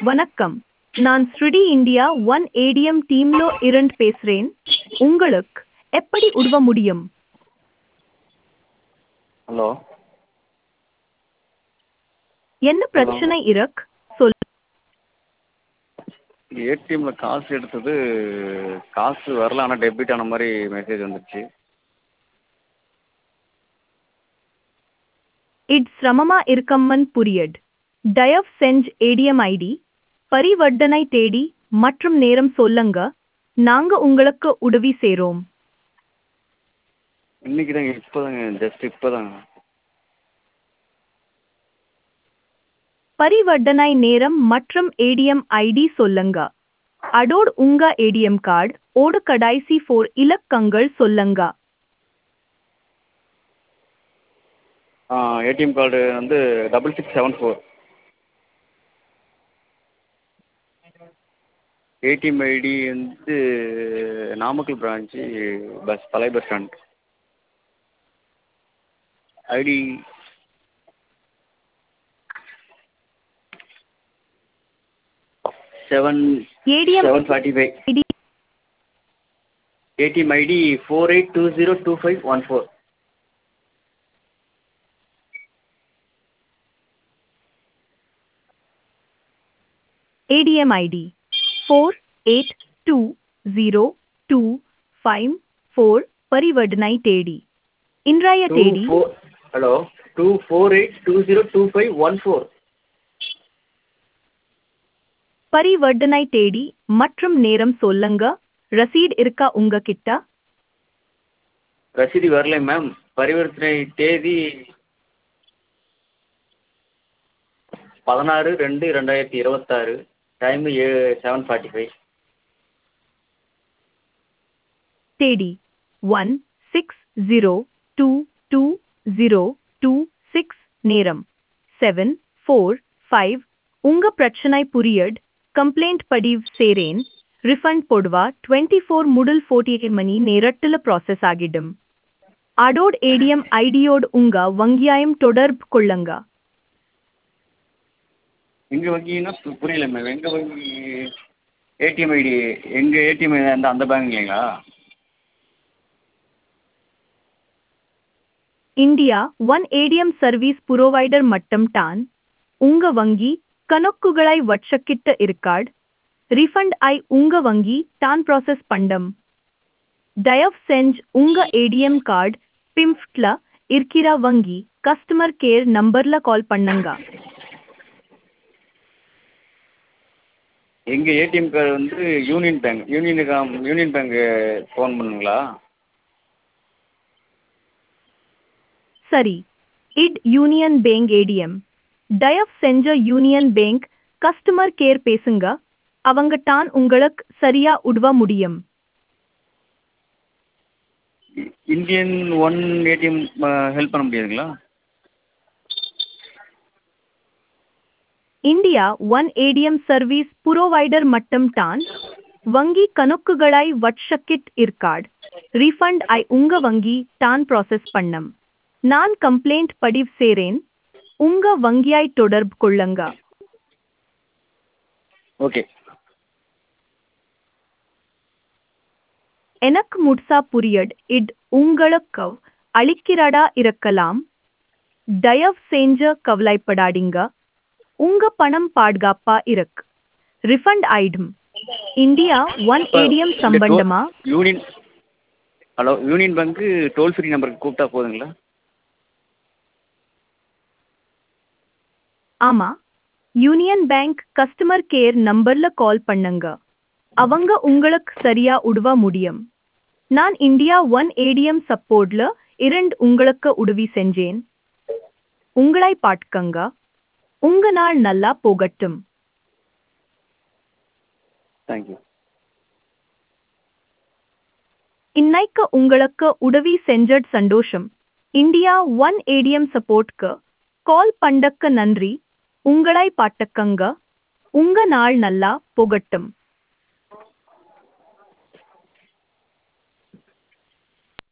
வணக்கம் நான் ஸ்ருடி இந்தியா ஒன் ஏடிஎம் டீம்ல இருந்து பேசுறேன் உங்களுக்கு எப்படி உதவ முடியும் ஹலோ என்ன பிரச்சனை இருக்கு சொல் ஏடிஎம்மில் காசு எடுத்தது காசு வரல ஆனால் டெபிட் ஆன மாதிரி மெசேஜ் வந்துடுச்சு இட் சிரமமா இருக்கம்மன் புரியட் தயவு செஞ்சு ஏடிஎம் ஐடி பரிவர்த்தனை தேடி மற்றும் நேரம் சொல்லுங்க நாங்க உங்களுக்கு உதவி செய்றோம் இன்னைக்கு தாங்க இப்போ தாங்க ஜஸ்ட் இப்போ தாங்க பரிவர்த்தனை நேரம் மற்றும் ஏடிஎம் ஐடி சொல்லுங்க அதோடு உங்க ஏடிஎம் கார்டு ஓடு கடைசி ஃபோர் இலக்கங்கள் சொல்லுங்க ஏடிஎம் கார்டு வந்து double six seven four ATM ID வந்து நாமக்கல் பிரான்ச்சு பஸ் பழைய bus stand ID seven ATM seven forty five ID ATM ID four eight two zero two five one four ADM ID four eight two zero two five four பரிவர்த்தனை தேடி இன்றைய two தேதி four hello two four eight two zero two five one four பரிவர்த்தனை தேடி மற்றும் நேரம் சொல்லுங்க receipt இருக்கா உங்க கிட்ட ரசீது வரல மேம் பரிவர்த்தனை தேதி பதினாறு ரெண்டு ரெண்டாயிரத்தி இருபத்தாறு டைமு ஏ செவன் ஃபார்ட்டி ஃபைவ் தேடி one six zero two two zero two six நேரம் செவன் ஃபோர் ஃபைவ் உங்க பிரச்சனை புரியட் கம்ப்ளைண்ட் பதிவு சேரேன் ரிஃபண்ட் போடுவா டுவெண்ட்டி ஃபோர் முதல் ஃபோர்ட்டி எயிட் மணி நேரத்தில் ப்ராசஸ் ஆகிடும் அதோட் ஏடிஎம் ஐடியோடு உங்க வங்கியாயம் தொடர்பு கொள்ளுங்க எங்கள் வங்கின்னா பு- புரியல மேம் எங்கள் வங்கி ஏடிஎம் ஐடி எங்கள் ஏடிஎம் அந்த அந்த பேங்க் இல்லைங்களா India one ATM service provider மட்டம் டான் உங்க வங்கி கணக்குகளை வட்சக்கிட்ட இருக்காட் ரீஃபண்ட் ஐ உங்க வங்கி டான் ப்ராசஸ் பண்டம் தயவு செஞ்சு உங்க ஏடிஎம் கார்டு பிம்ஃப்ட்ல இருக்கிற வங்கி கஸ்டமர் கேர் நம்பர்ல கால் பண்ணுங்க எங்கள் ஏடிஎம் கார்டு வந்து யூனியன் பேங்க் யூனியனுக்கு யூனியன் பேங்க்கு ஃபோன் பண்ணுங்களா சரி இட் யூனியன் பேங்க் ஏடிஎம் தயவு செஞ்ச யூனியன் பேங்க் கஸ்டமர் கேர் பேசுங்க அவங்க டான் உங்களுக்கு சரியா உதவ முடியும் இந்தியன் ஒன் ஏடிஎம் ஹெல்ப் பண்ண முடியாதுங்களா India one ATM service provider மட்டம் டான் வங்கி கணக்குகளை வட்சக்கிட் இருக்காட் ரீஃபண்ட் ஐ உங்க வங்கி டான் ப்ராசஸ் பண்ணம் நான் கம்ப்ளைண்ட் பதிவு சேரேன் உங்க வங்கியாய் தொடர்பு கொள்ளுங்க ஓகே எனக்கு முட்சா புரியட் இட் உங்களுக்கு அளிக்கிறடா இருக்கலாம் தயவு செஞ்ச கவலைப்படாதீங்க உங்க பணம் பாதுகாப்பா இருக்கு ரிஃபண்ட் ஆயிடும் இந்தியா ஒன் ஏடிஎம் சம்பந்தமா யூனியன் ஹலோ யூனியன் பேங்க்கு டோல் ஃப்ரீ நம்பருக்கு கூப்பிட்டா போதுங்களா ஆமா யூனியன் பேங்க் கஸ்டமர் கேர் நம்பர்ல கால் பண்ணுங்க அவங்க உங்களுக்கு சரியா உதவ முடியும் நான் இந்தியா ஒன் ஏடிஎம் சப்போர்ட்ல இரண்டு உங்களுக்கு உதவி செஞ்சேன் உங்களை பாட்டுக்கங்க உங்க நாள் நல்லா போகட்டும் தேங்க்யூ இன்னைக்கு உங்களுக்கு உதவி செஞ்சட் சந்தோஷம் இந்தியா ஒன் ஏடிஎம் சப்போர்ட்க்கு கால் பண்ணக்க நன்றி உங்களை பாட்டுக்கங்க உங்க நாள் நல்லா போகட்டும்